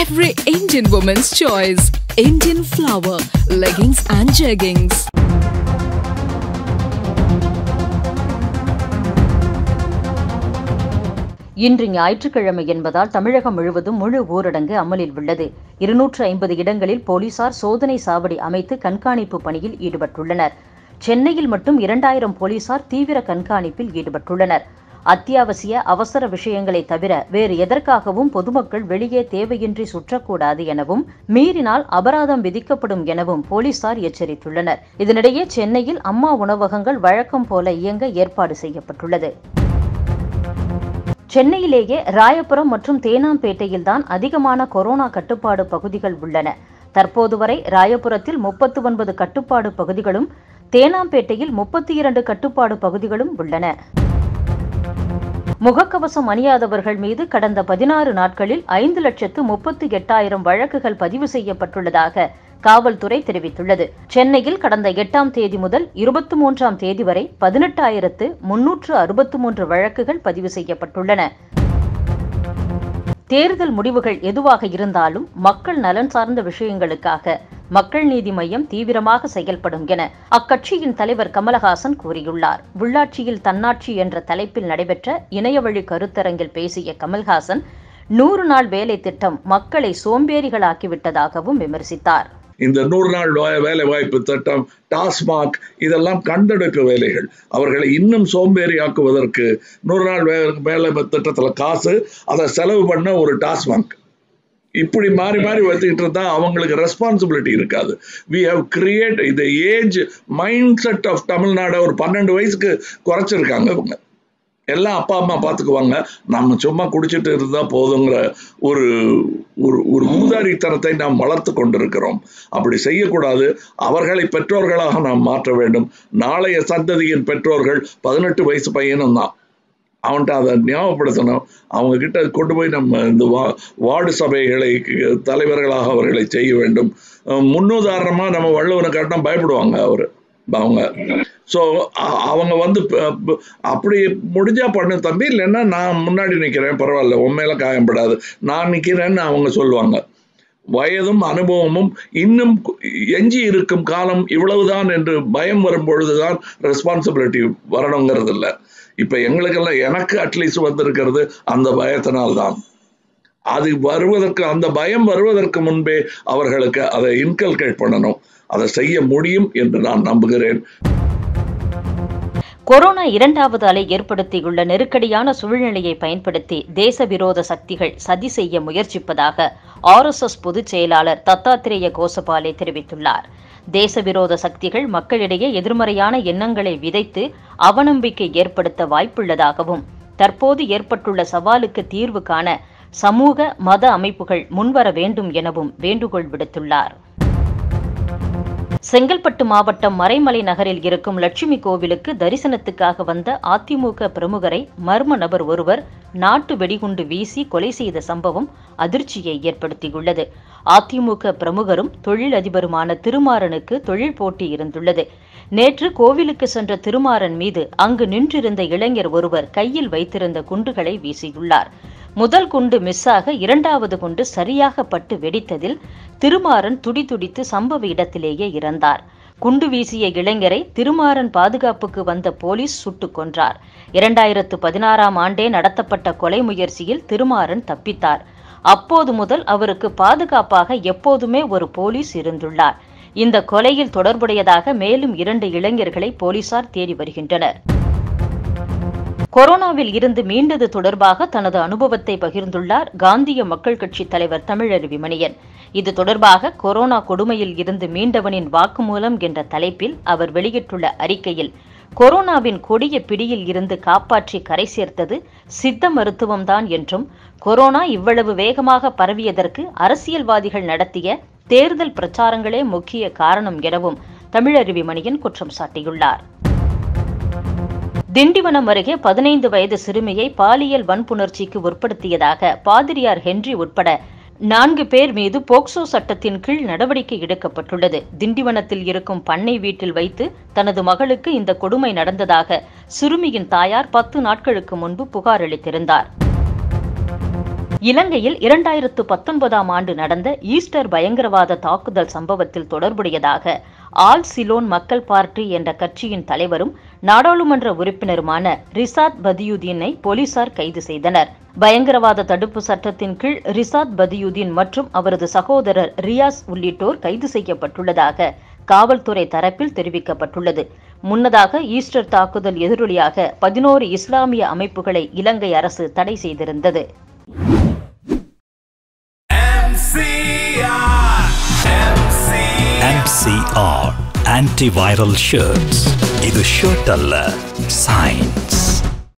every Indian woman's choice. Indian flower, leggings and jeggings. இன்று ஞாயிற்றுக்கிழமை என்பதால் தமிழகம் முழுவதும் முழு ஊரடங்கு அமலில் உள்ளது இருநூற்று ஐம்பது இடங்களில் போலீசார் சோதனை சாவடி அமைத்து கண்காணிப்பு பணியில் ஈடுபட்டுள்ளனர் சென்னையில் மட்டும் இரண்டாயிரம் போலீசார் தீவிர கண்காணிப்பில் ஈடுபட்டுள்ளனர் அத்தியாவசிய அவசர விஷயங்களை தவிர வேறு எதற்காகவும் பொதுமக்கள் வெளியே தேவையின்றி சுற்றக்கூடாது எனவும் மீறினால் அபராதம் விதிக்கப்படும் எனவும் போலீசார் எச்சரித்துள்ளனர் இதனிடையே சென்னையில் அம்மா உணவகங்கள் வழக்கம் போல இயங்க ஏற்பாடு செய்யப்பட்டுள்ளது சென்னையிலேயே ராயபுரம் மற்றும் தேனாம்பேட்டையில்தான் அதிகமான கொரோனா கட்டுப்பாடு பகுதிகள் உள்ளன தற்போது வரை ராயபுரத்தில் முப்பத்து ஒன்பது கட்டுப்பாடு பகுதிகளும் தேனாம்பேட்டையில் முப்பத்தி இரண்டு கட்டுப்பாடு பகுதிகளும் உள்ளன முகக்கவசம் அணியாதவர்கள் மீது கடந்த பதினாறு நாட்களில் ஐந்து லட்சத்து முப்பத்தி எட்டாயிரம் வழக்குகள் பதிவு செய்யப்பட்டுள்ளதாக காவல்துறை தெரிவித்துள்ளது சென்னையில் கடந்த எட்டாம் தேதி முதல் இருபத்தி மூன்றாம் தேதி வரை பதினெட்டாயிரத்து முன்னூற்று அறுபத்து மூன்று வழக்குகள் பதிவு செய்யப்பட்டுள்ளன தேர்தல் முடிவுகள் எதுவாக இருந்தாலும் மக்கள் நலன் சார்ந்த விஷயங்களுக்காக மக்கள் நீதி மையம் தீவிரமாக செயல்படும் என அக்கட்சியின் தலைவர் கமலஹாசன் கூறியுள்ளார் உள்ளாட்சியில் தன்னாட்சி என்ற தலைப்பில் நடைபெற்ற இணையவழி கருத்தரங்கில் பேசிய கமல்ஹாசன் நூறு நாள் வேலை திட்டம் மக்களை சோம்பேறிகளாக்கிவிட்டதாகவும் விமர்சித்தார் இந்த நூறு நாள் வா- வேலை வாய்ப்பு திட்டம் டாஸ்மாக் இதெல்லாம் கண்டெடுப்பு வேலைகள் அவர்களை இன்னும் சோம்பேறியாக்குவதற்கு நூறு நாள் வே- வேலை திட்டத்தில் காசு அதை செலவு பண்ண ஒரு டாஸ்மாக் இப்படி மாறி மாறி வச்சுக்கிட்டு இருந்தா அவங்களுக்கு ரெஸ்பான்சிபிலிட்டி இருக்காது வி ஹவ் கிரியேட் இந்த age mind set of Tamil Nadu ஒரு பன்னெண்டு வயசுக்கு குறைச்சிருக்காங்க இவங்க எல்லாம் அப்பா அம்மா பார்த்துக்குவாங்க நம்ம சும்மா குடிச்சிட்டு இருந்தா போதுங்கிற ஒரு ஒரு ஒரு ஊதாரித்தனத்தை நாம் வளர்த்து கொண்டிருக்கிறோம் அப்படி செய்யக்கூடாது அவர்களை பெற்றோர்களாக நாம் மாற்ற வேண்டும் நாளைய சந்ததியின் பெற்றோர்கள் பதினெட்டு வயசு பையனும் தான் அவன்கிட்ட அதை ஞாபகப்படுத்தணும் அவங்க கிட்ட கொண்டு போய் நம்ம இந்த வா வார்டு சபைகளை தலைவர்களாக அவர்களை செய்ய வேண்டும் அஹ் முன்னுதாரணமா நம்ம வள்ளுவனை காட்டினா பயப்படுவாங்க அவர் அவங்க ஸோ அவங்க வந்து ப- ப- அப்படி முடிஞ்சா பண்ணு தம்பி இல்லைன்னா நான் முன்னாடி நிற்கிறேன் பரவாயில்ல உண்மையில காயப்படாது நான் நிற்கிறேன்னு அவங்க சொல்லுவாங்க வயதும் அனுபவமும் இன்னும் கு- எஞ்சி இருக்கும் காலம் இவ்வளவுதான் என்று பயம் வரும் பொழுதுதான் ரெஸ்பான்சிபிலிட்டி வரணுங்கிறது இல்லை இப்ப எங்களுக்கெல்லாம் எனக்கு அட்லீஸ்ட் வந்திருக்கிறது அந்த பயத்தினால்தான் அது வருவதற்கு அந்த பயம் வருவதற்கு முன்பே அவர்களுக்கு அதை இன்கல்கேட் பண்ணணும் அதை செய்ய முடியும் என்று நான் நம்புகிறேன் கொரோனா இரண்டாவது அலை ஏற்படுத்தியுள்ள நெருக்கடியான சூழ்நிலையை பயன்படுத்தி தேச விரோத சக்திகள் சதி செய்ய முயற்சிப்பதாக ஆர்எஸ்எஸ் பொதுச் செயலாளர் தத்தாத்திரேய கோசபாலே தெரிவித்துள்ளார் தேச விரோத சக்திகள் மக்களிடையே எதிர்மறையான எண்ணங்களை விதைத்து அவநம்பிக்கை ஏற்படுத்த வாய்ப்புள்ளதாகவும் தற்போது ஏற்பட்டுள்ள சவாலுக்கு தீர்வு காண சமூக மத அமைப்புகள் முன்வர வேண்டும் எனவும் வேண்டுகோள் விடுத்துள்ளார் செங்கல்பட்டு மாவட்டம் மறைமலை நகரில் இருக்கும் லட்சுமி கோவிலுக்கு தரிசனத்துக்காக வந்த அதிமுக பிரமுகரை மர்ம நபர் ஒருவர் நாட்டு வெடிகுண்டு வீசி கொலை செய்த சம்பவம் அதிர்ச்சியை ஏற்படுத்தியுள்ளது அதிமுக பிரமுகரும் தொழிலதிபருமான திருமாறனுக்கு தொழில் போட்டி இருந்துள்ளது நேற்று கோவிலுக்கு சென்ற திருமாறன் மீது அங்கு நின்றிருந்த இளைஞர் ஒருவர் கையில் வைத்திருந்த குண்டுகளை வீசியுள்ளார் முதல் குண்டு மிஸ் ஆக இரண்டாவது குண்டு சரியாக பட்டு வெடித்ததில் திருமாறன் துடிதுடித்து சம்பவ இடத்திலேயே இறந்தார் குண்டு வீசிய இளைஞரை திருமாறன் பாதுகாப்புக்கு வந்த போலீஸ் சுட்டுக் கொன்றார் இரண்டாயிரத்து பதினாறாம் ஆண்டே நடத்தப்பட்ட கொலை முயற்சியில் திருமாறன் தப்பித்தார் அப்போது முதல் அவருக்கு பாதுகாப்பாக எப்போதுமே ஒரு போலீஸ் இருந்துள்ளார் இந்த கொலையில் தொடர்புடையதாக மேலும் இரண்டு இளைஞர்களை போலீசார் தேடி வருகின்றனர் கொரோனாவில் இருந்து மீண்டது தொடர்பாக தனது அனுபவத்தை பகிர்ந்துள்ளார் காந்திய மக்கள் கட்சி தலைவர் தமிழருவி மணியன் இது தொடர்பாக கொரோனா கொடுமையில் இருந்து மீண்டவனின் வாக்குமூலம் என்ற தலைப்பில் அவர் வெளியிட்டுள்ள அறிக்கையில் கொரோனாவின் கொடிய பிடியில் இருந்து காப்பாற்றி கரை சேர்த்தது சித்த மருத்துவம்தான் என்றும் கொரோனா இவ்வளவு வேகமாக பரவியதற்கு அரசியல்வாதிகள் நடத்திய தேர்தல் பிரச்சாரங்களே முக்கிய காரணம் எனவும் தமிழருவி மணியன் குற்றம் சாட்டியுள்ளார் திண்டிவனம் அருகே பதினைந்து வயது சிறுமியை பாலியல் வன்புணர்ச்சிக்கு உட்படுத்தியதாக பாதிரியார் ஹென்றி உட்பட நான்கு பேர் மீது போக்சோ சட்டத்தின் கீழ் நடவடிக்கை எடுக்கப்பட்டுள்ளது திண்டிவனத்தில் இருக்கும் பண்ணை வீட்டில் வைத்து தனது மகளுக்கு இந்த கொடுமை நடந்ததாக சிறுமியின் தாயார் பத்து நாட்களுக்கு முன்பு புகார் அளித்திருந்தார் இலங்கையில் இரண்டாயிரத்து பத்தொன்பதாம் ஆண்டு நடந்த ஈஸ்டர் பயங்கரவாத தாக்குதல் சம்பவத்தில் தொடர்புடையதாக ஆல் சிலோன் மக்கள் பார்ட்டி என்ற கட்சியின் தலைவரும் நாடாளுமன்ற உறுப்பினருமான ரிசாத் பதியுதீனை போலீசார் கைது செய்தனர் பயங்கரவாத தடுப்பு சட்டத்தின் கீழ் ரிசாத் பதியுதீன் மற்றும் அவரது சகோதரர் ரியாஸ் உள்ளிட்டோர் கைது செய்யப்பட்டுள்ளதாக காவல்துறை தரப்பில் தெரிவிக்கப்பட்டுள்ளது முன்னதாக ஈஸ்டர் தாக்குதல் எதிரொலியாக பதினோரு இஸ்லாமிய அமைப்புகளை இலங்கை அரசு தடை செய்திருந்தது MCR antiviral shirts இது ஷர்ட் அல்ல சயின்ஸ்